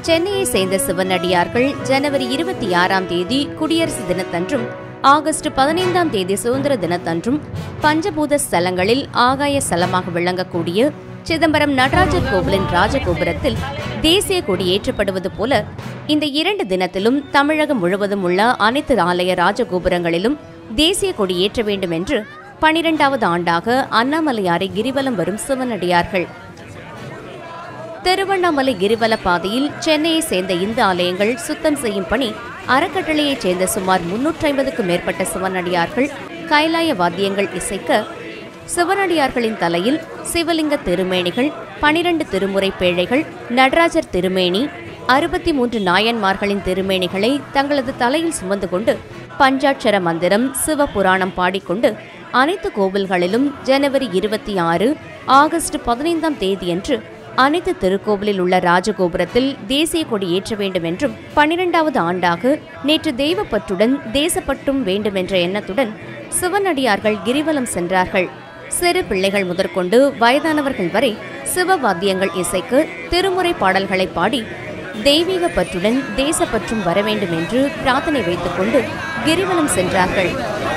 சென்னையை சேர்ந்த சிவனடியார்கள் ஜனவரி இருபத்தி ஆறாம் தேதி குடியரசு தினத்தன்றும் ஆகஸ்ட் பதினைந்தாம் தேதி சுதந்திர தினத்தன்றும் பஞ்சபூத ஸ்தலங்களில் ஆகாய ஸ்தலமாக விளங்கக்கூடிய சிதம்பரம் நடராஜர் கோவிலின் ராஜகோபுரத்தில் தேசிய கொடி ஏற்றப்படுவது போல இந்த இரண்டு தினத்திலும் தமிழகம் முழுவதும் உள்ள அனைத்து ஆலய ராஜகோபுரங்களிலும் தேசிய கொடி ஏற்ற வேண்டும் என்று பனிரெண்டாவது ஆண்டாக அண்ணாமலையாரை கிரிவலம் வரும் சிவனடியார்கள் திருவண்ணாமலை கிரிவல பாதையில் சென்னையை சேர்ந்த இந்த ஆலயங்கள் சுத்தம் செய்யும் பணி அறக்கட்டளையைச் சேர்ந்த சுமார் முன்னூற்றி ஐம்பதுக்கும் மேற்பட்ட சிவனடியார்கள் கைலாய வாத்தியங்கள் இசைக்க சிவனடியார்களின் தலையில் சிவலிங்க திருமேனிகள் பனிரண்டு திருமுறை பேழைகள் நடராஜர் திருமேனி அறுபத்தி மூன்று நாயன்மார்களின் திருமேனிகளை தங்களது தலையில் சுமந்து கொண்டு பஞ்சாட்சர மந்திரம் சிவபுராணம் பாடிக்கொண்டு அனைத்து கோவில்களிலும் ஜனவரி இருபத்தி ஆறு ஆகஸ்ட் பதினைந்தாம் தேதியன்று அனைத்து திருக்கோவிலில் உள்ள ராஜகோபுரத்தில் தேசிய கொடி ஏற்ற வேண்டும் என்றும் பனிரெண்டாவது ஆண்டாக நேற்று தெய்வப்பற்றுடன் தேசப்பற்றும் வேண்டும் என்ற எண்ணத்துடன் சிவனடியார்கள் கிரிவலம் சென்றார்கள் சிறு பிள்ளைகள் முதற்கொண்டு வயதானவர்கள் வரை சிவவாத்தியங்கள் இசைக்கு திருமுறை பாடல்களை பாடி தெய்வீக பற்றுடன் தேசப்பற்றும் வர வேண்டும் என்று பிரார்த்தனை வைத்துக்கொண்டு கிரிவலம் சென்றார்கள்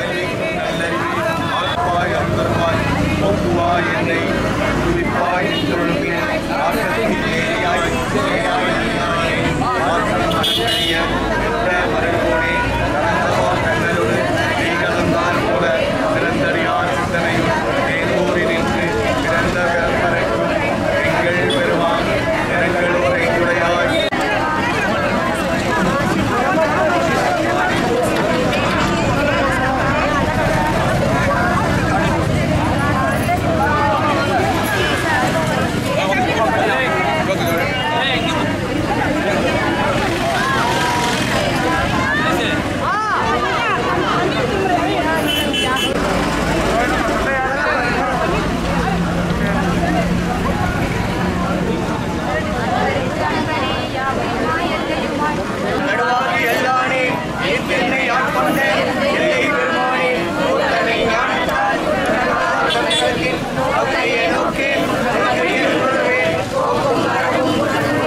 ஆழ்வாய் அன்பர்வாய் போக்குவாய் என்னை துதிப்பாய் தொழுமே ஆசத்திலேயாய் ஏயாய் ஆசனமணிய என்ற மருகோனே கடந்தவா கண்ணலோடு நீகலந்தான் போல பிறந்தறியார் சிந்தனையும் தேங்கோரி நின்று பிறந்த பறக்கும் எங்கள் பெருமான் நிறங்கள் உரைத்துடையாய் நடுவாகி எல்லானே என்னை ஆட்கொண்ட எல்லை பெருமானே ஓட்டனை ஞானத்தால் தமிழகத்தின் அவரையே நோக்கி அவரையே உணர்வே போக்கும் மரபும்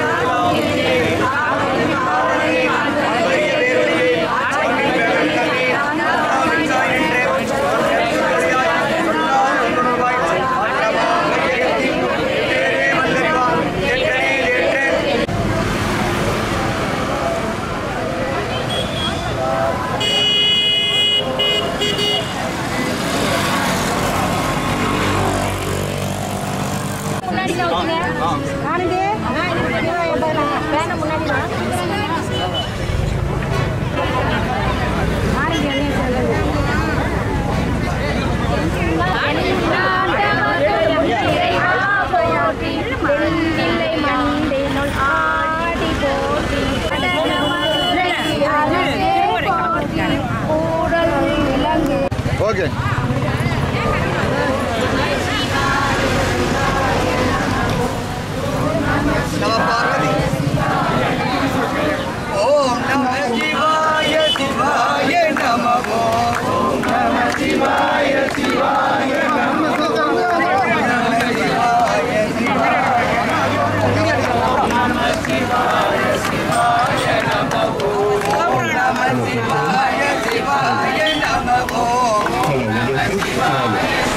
முன்னாடி நானுங்க வேணா முன்னாடி ஓகே நம பார்வதி ஓம் நம சிவாய சிவாய நம ஓம் நம சிவாய சிவாய நம சிவாய சிவாய நம ஓம்